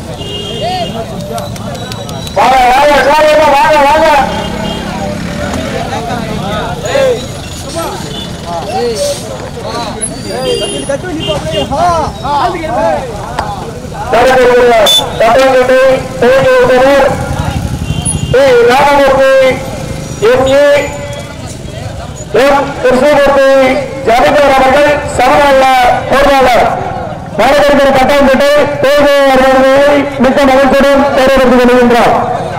வாங்க வாங்க சார் வாங்க வாங்க தட்டங்கட்டி தேவையுள்ளவர் T Ramamurthy MA M Krishnamurthy Janakar அவர்கள் சமநல்ல பொருளாளர் வடகிழக்கு பட்டாம்பேட்டை தேவையை மிக்க மகிழ்ச்சியுடன் தேர்ந்தெடுத்துக் கொள்கின்றோம்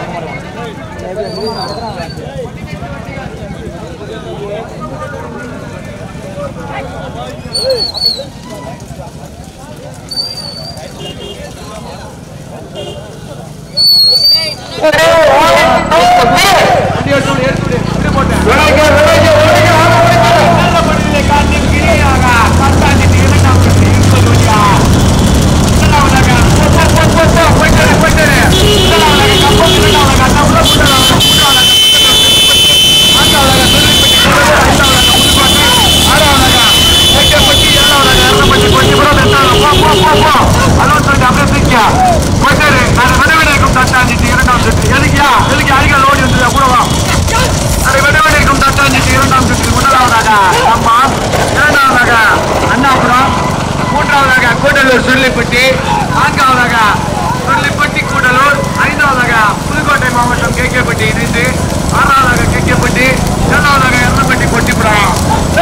மூன்றாவதாக கூடலூர் சுருளிப்பட்டி நான்காவதாக சுருளிப்பட்டி கூடலூர் ஐந்தாவதாக புதுக்கோட்டை மாவட்டம் கேகேப்பட்டி இணைந்து ஆறாவதாக கேகேப்பட்டி ஏழாவதாக எர்ணப்பட்டி பொட்டிப்புறம்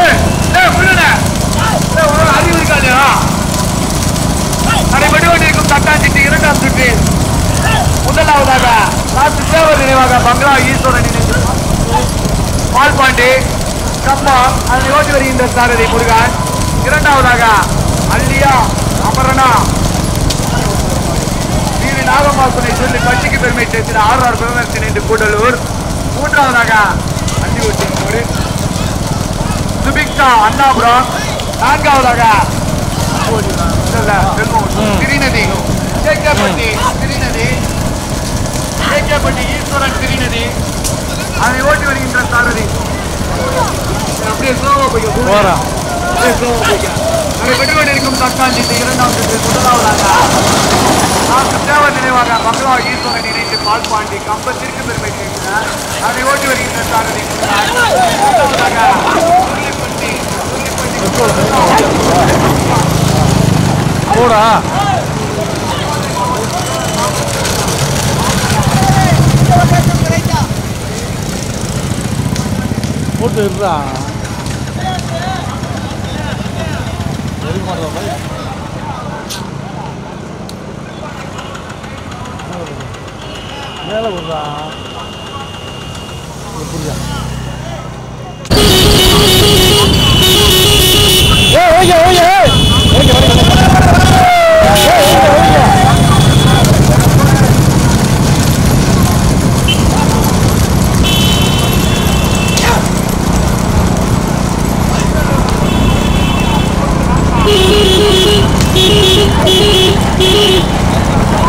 அறிவு இருக்காதா நடைபெற்று கொண்டிருக்கும் தட்டாஞ்சிட்டு இரண்டாம் சுற்று முதலாவதாக ராசி சேவர் நினைவாக பங்களா ஈஸ்வரன் நினைவு பால்பாண்டி கம்பம் அதை ஓட்டி வருகின்ற சாரதி முருகன் இரண்டாவதாக அல்லியா அமரனா வீடு நாகமாசுனை சொல்லி கட்சிக்கு பெருமை சேர்த்தின ஆறு ஆறு பிரதமர் இணைந்து கூடலூர் மூன்றாவதாக அள்ளி ஊட்டி சுபிக்ஷா அண்ணாபுரம் நான்காவதாக இல்ல, வெல்மூர். திரிநதி கேகேப்பட்டி திரிநதி கேகேப்பட்டி ஈஸ்வரன் திரிநதி அதை ஓட்டி வருகின்ற சாரதி அப்படியே ஸ்லோவா போய்க்க போறோம் அப்படியே ஸ்லோவா போய்க்க அதை பெற்று கொண்டிருக்கும் தக்காஞ்சி இரண்டாம் சுற்று முதலாவதாக டாக்டர் தேவர் நினைவாக மங்களா ஈஸ்வரன் இணைந்து பால்பாண்டி கம்பத்திற்கு பெருமை சேர்க்கிறார் அதை ஓட்டி வருகின்ற சாரதி முதலாவதாக சுள்ளிப்பட்டி போடா போட்டு இருடா எடுக்க மாட்டா பாய் மேலே விடுறா புரியா ஏ okay okay okay okay okay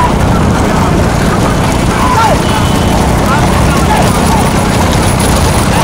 ஆ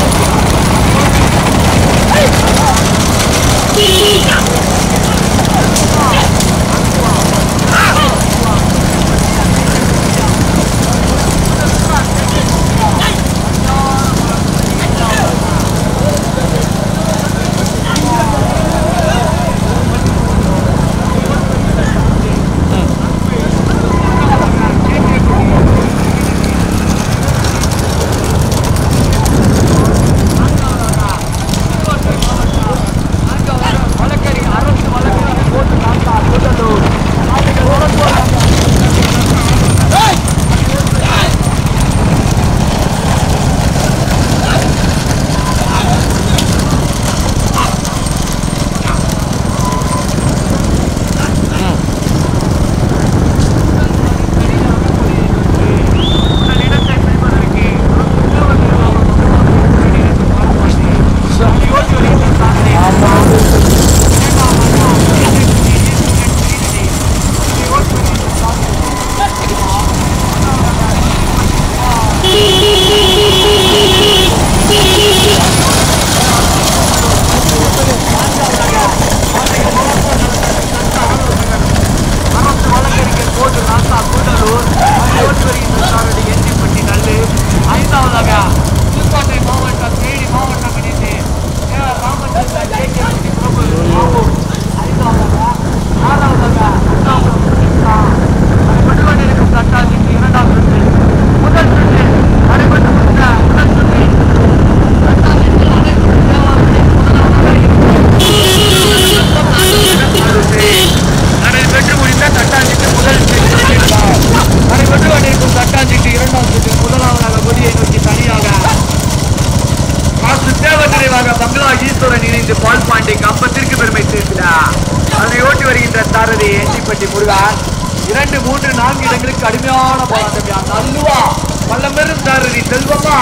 சார் இரண்டு மூன்று நான்கு இடங்களுக்கு கடுமையான போராட்டம் யார் நல்லுவா பல்லமெரும் சாரதி செல்வமா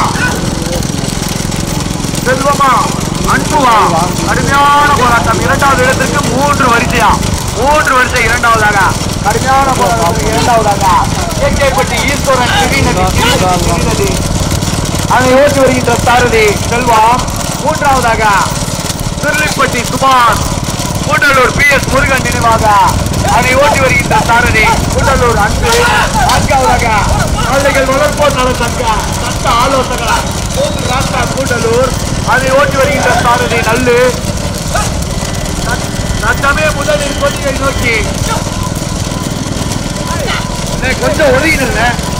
செல்வமா அன்புவா கடுமையான போராட்டம் இரண்டாவது இடத்திற்கு மூன்று வரிசையா மூன்று வரிசை இரண்டாவதாக கடுமையான போராட்டம் இரண்டாவதாக கேட்கைப்பட்டி ஈஸ்வரன் திரிநதி திரிநதி, திரிநதி அதை ஓட்டி வருகின்ற சாரதி செல்வா மூன்றாவதாக திருளிப்பட்டி சுபாஷ் கூட்டலூர் பி எஸ் முருகன் நினைவாக அதை ஓட்டி வருகின்ற சாரதி கூட்டலூர் அன்பு நான்காவதாக குழந்தைகள் வளர்ப்போர் நல சங்க சட்ட ஆலோசகர் மூன்று ராஷ்டிரா கூட்டலூர் அதை ஓட்டி வருகின்ற சாரதி நல்லு தத்தமே முதலில் கொள்கையை நோக்கி அண்ணே, கொஞ்சம் ஒதுங்கிடுங்க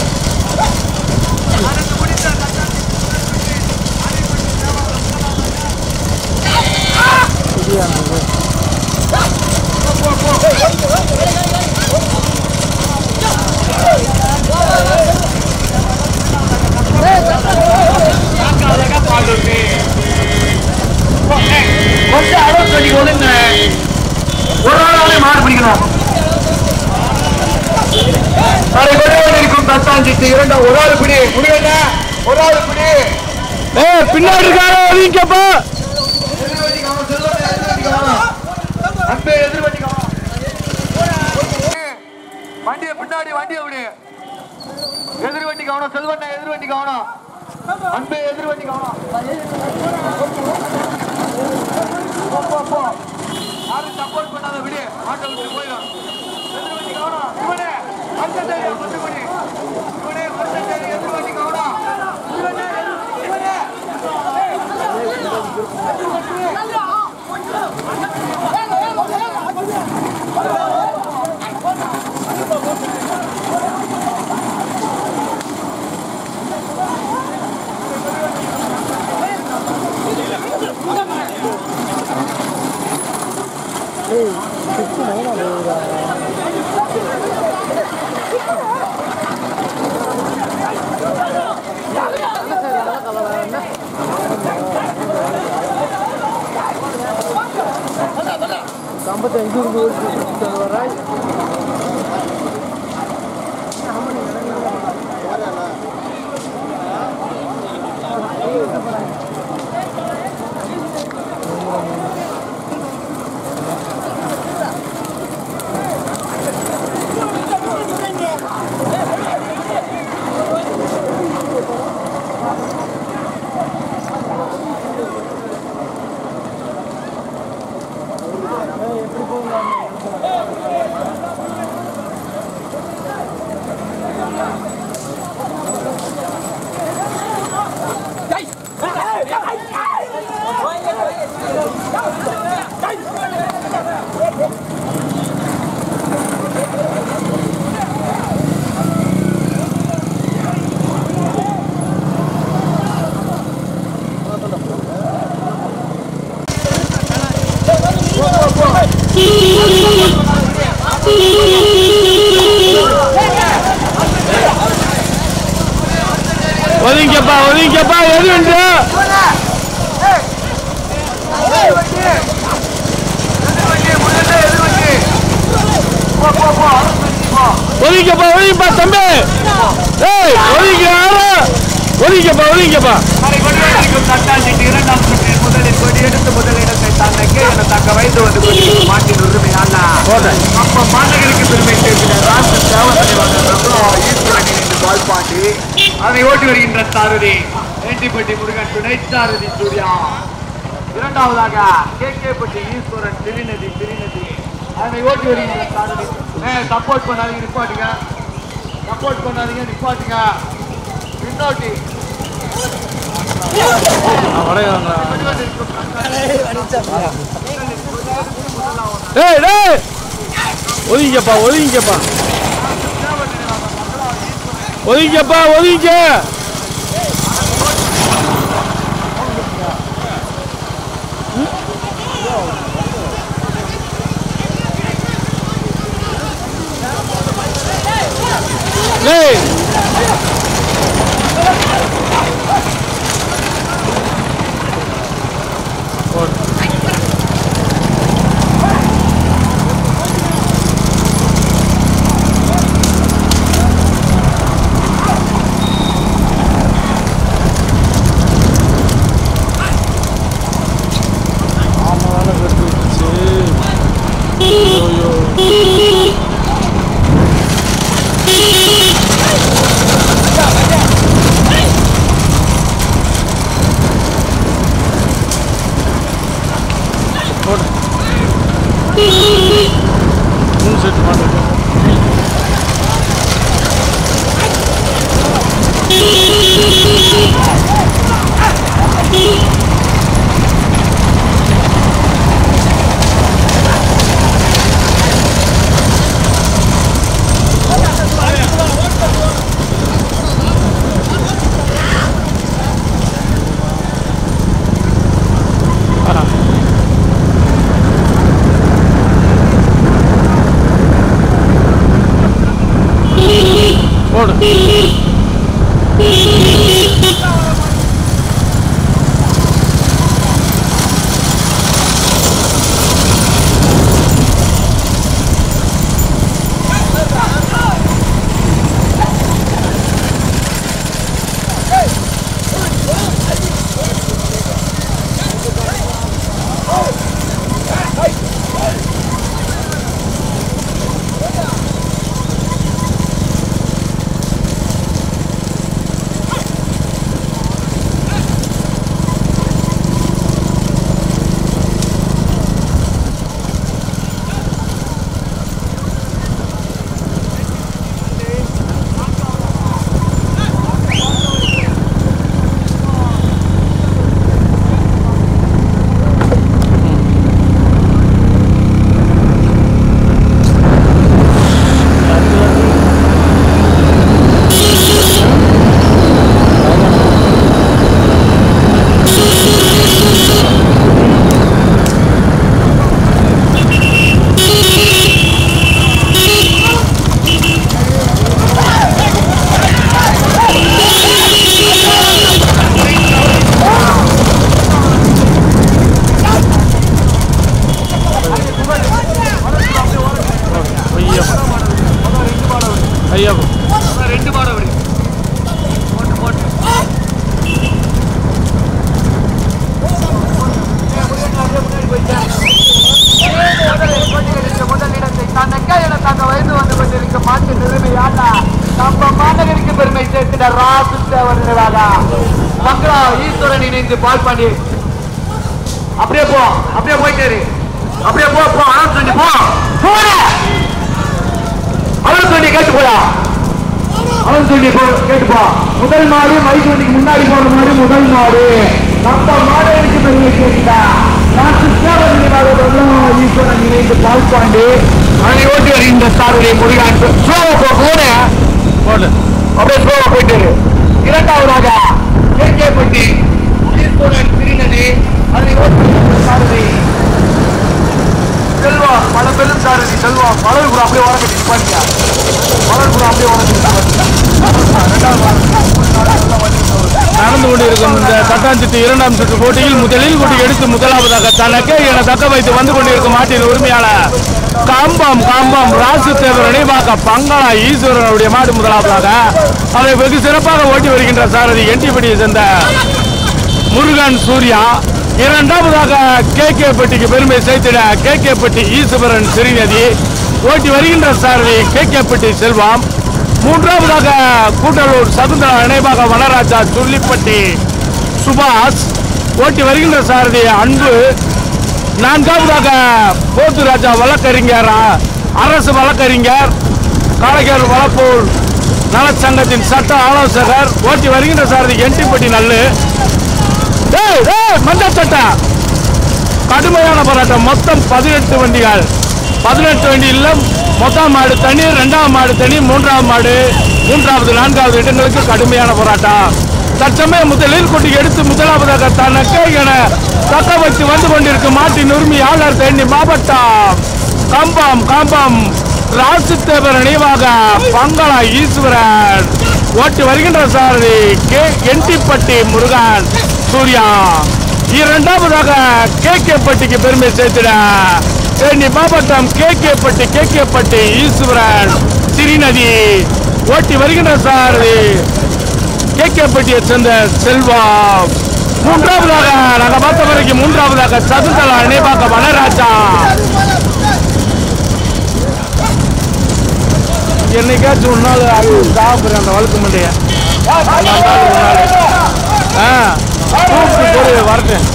கொஞ்சம் அளவு சொல்லி ஒதுங்க ஒரு ஆளாலே மாறு பிடிக்கணும் அதை கொண்டு இருக்கும் தத்தாஞ்சிட்டு இரண்டாம் ஒரு ஆள் பிடி முடியல ஒரு ஆள் பிடி ஏய் பின்னாடி இருக்காரோ ஒதுங்கிக்கப்பா எதிர்வண்டி கவனம் செல்வம் எதிர்வண்டி கவனம் அன்பே எதிர்வண்டி கவனம் வண்டியை பின்னாடி வண்டியை விடு எதிர்வண்டி கவனம் செல்வண்ண எதிர்வண்டி கவனம் அன்பே எதிர்வண்டி கவனம் போ, போ, போ. யாரும் சப்போர்ட் பண்ணாத விடு ஆட்டோ விட்டு போயிடும் எதிர்வண்டி கவனம் இவனே பச்சை தேடி பச்சை பண்ணி இவனே பச்சை தேடி எதிர்வண்டி கவனம் இவனே இவனே ஒதுங்கிக்கப்பா ஒதுங்கிக்கப்பா எது வந்து ஒதுங்கிக்கப்பா ஒதுங்கிப்பா தம்பி ஏய் ஒதுங்க யாரோ ஒதுங்கிக்கப்பா ஒதுங்கிக்கப்பா அதை கொண்டு வந்திருக்கும் தட்டாஞ்சிட்டு இரண்டாம் சுற்றில் முதலில் கொடி எடுத்து முதலிடத்தை தன்னைக்கு என தக்க வைத்து வந்து கொண்டிருக்கும் மாட்டின் உரிமையான அப்ப மாணவர்களுக்கு பெருமை சேர்க்கிற ராஷ்டிர சேவத்தலைவாக பிரபலம் ஈஸ்வரன் இணைந்து பால்பாண்டி அதை ஓட்டி வருகின்ற சாரதி ஏண்டிப்பட்டி முருகன் துணை சாரதி சூர்யா இரண்டாவதாக கே கேப்பட்டி ஈஸ்வரன் திருநதி திருநதி அதனை ஓட்டி வருகின்ற சாரதி சப்போர்ட் பண்ணாதீங்க நிப்பாட்டுங்க சப்போர்ட் பண்ணாதீங்க நிப்பாட்டுங்க பின்னோட்டி ஏய் டேய் ஒதுங்கிக்கப்பா ஒதுங்கிக்கப்பா ஒதுங்கிக்கப்பா ஒதுங்கிக்க ஏய் ஐயா ரெண்டு மாடு அப்படி போட்டு போட்டு பெருமை சேர்க்கிற ராசு தேவர் நினைவாக மக்களா ஈஸ்வரன் இணைந்து பால் பாண்டி அப்படியே போ அப்படியே போயிட்டே இரு. அப்படியே போ போ அவன் சொல்லி போ போட அவன் சொல்லி கேட்டு போயா அவன் சொல்லி போ கேட்டு போ முதல் மாடு மைசூரிக்கு முன்னாடி போன மாடு முதல் மாடு நம்ம மாடு எனக்கு பெருமை கேட்குதா நான் கிருஷ்ணாவதி நினைவாக ஈஸ்வரன் இணைந்து பால் பாண்டி அவனை ஓட்டி வருகின்ற சாருடைய முருகான் ஸ்லோவா போ கூட போடு அப்படியே ஸ்லோவா போயிட்டு இரு. இரண்டாவதாக கேகேபட்டி ஈஸ்வரன் பிரிநதி அதை ஓட்டி வருகின்ற சாரதி செல்வா பல பெரும் சாரதி செல்வா மலர் கூட அப்படியே உரக்கட்டி நிப்பாட்டியா மலர் கூட அப்படியே உரக்கட்டி நடந்து கொண்டிருக்கும் இந்த தட்டாஞ்சிட்டு இரண்டாம் சுற்று போட்டியில் முதலில் குட்டி எடுத்து முதலாவதாக தனக்கு என தக்க வைத்து வந்து கொண்டிருக்கும் மாட்டின் உரிமையாளர் காம்பம் காம்பம் ராசு தேவர் நினைவாக பங்களா ஈஸ்வரனுடைய மாடு முதலாவதாக அதை வெகு சிறப்பாக ஓட்டி வருகின்ற சாரதி எண்டிப்படியை சேர்ந்த முருகன் சூர்யா இரண்டாவதாக கே கே பட்டிக்கு பெருமை சேர்த்திட கே கே பட்டி ஈஸ்வரன் ஸ்ரீநதி ஓட்டி வருகின்ற சாரதி கே கே பட்டி செல்வம் மூன்றாவதாக கூட்டலூர் சகுந்தரா நினைவாக வனராஜா சுள்ளிப்பட்டி சுபாஷ் ஓட்டி வருகின்ற சாரதி அன்பு நான்காவதாக போத்து ராஜா வழக்கறிஞர் அ- அரசு வழக்கறிஞர் காளைக்கர் வளப்பூர் நலச்சங்கத்தின் சட்ட ஆலோசகர் ஓட்டி வருகின்ற சாரதி என்டிப்பட்டி நல்லு டேய், டேய், மஞ்சள் சட்டை கடுமையான போராட்டம் மொத்தம் பதினெட்டு வண்டிகள் பதினெட்டு வண்டியில் மொத்தம் மாடு தனி ரெண்டாவது மாடு தனி மூன்றாவது மாடு மூன்றாவது நான்காவது இடங்களுக்கு கடுமையான போராட்டம் தற்சமயம் முதலில் கொண்டு எடுத்து முதலாவதாக தனக்கு என தக்க வைத்து வந்து கொண்டிருக்கும் மாட்டின் உரிமையாளர் தேனி மாவட்டம் கம்பம் கம்பம் ராசுத்தேவர் நினைவாக பங்களா ஈஸ்வரன் ஓட்டி வருகின்ற சாரதி கே என்டிப்பட்டி முருகன் சூர்யா இரண்டாவதாக கே கே பட்டிக்கு பெருமை சேர்த்திட தேனி மாவட்டம் K K Patti K K Patti Eswaran சிறிநதி ஓட்டி வருகின்ற சாரதி கே கே பட்டியை சேர்ந்த செல்வம் மூன்றாவதாக நாங்க பார்த்த வரைக்கும் மூன்றாவதாக சதுந்தலா நினைவாக வனராஜா என்னைக்காச்சும் ஒரு நாள் அது சாப்பிட்றேன் அந்த வழுக்கு மண்டைய ஆ கூப்பிட்டு போய் வரட்டேன்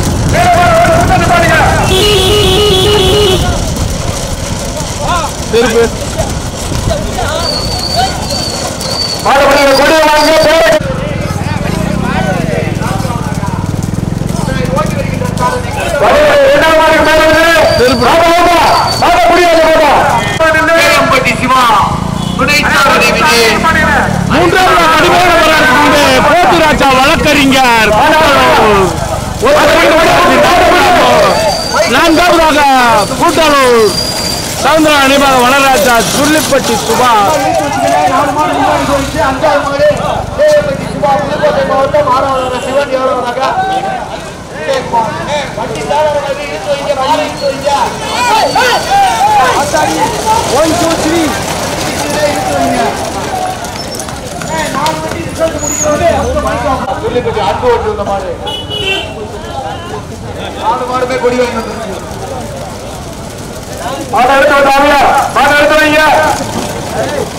திருப்பி மாடுபடியை கொண்டு வாங்க போய் இரண்டாம் மாடு மேலே திருப்பி மாட முடியாது போதா வேலம்பட்டி சிவா துணை சாரதி விஜய் மூன்றாவது கடுமையான போராட்டம் கொண்டு போத்துராஜா வழக்கறிஞர் கூட்டலூர். நான்காவதாக கூட்டலூர் சவுந்தரா நினைவாக வனராஜா சுள்ளிப்பட்டி சுபா நாலு மாடு முன்னாடி போயிடுச்சு அஞ்சாவது மாடு தேவப்பட்டி சிவா புதுக்கோட்டை மாவட்டம் ஆறாவது சிவன் ஏழாவதாக வண்டி சாரதி மாதிரி இழுத்து வைங்க மாடு இழுத்து வைங்க ஒன் டூ த்ரீ இழுத்து வைங்க நாலு வண்டி ரிசல்ட் முடிக்கிறோம் அஞ்சு மணிக்கு சொல்லிப்பட்டி அன்பு ஓட்டு இந்த மாடு நாலு மாடுமே கொடி வாங்கி வந்துருச்சு மாட எடுத்து வந்தாங்க மாட எடுத்து வைங்க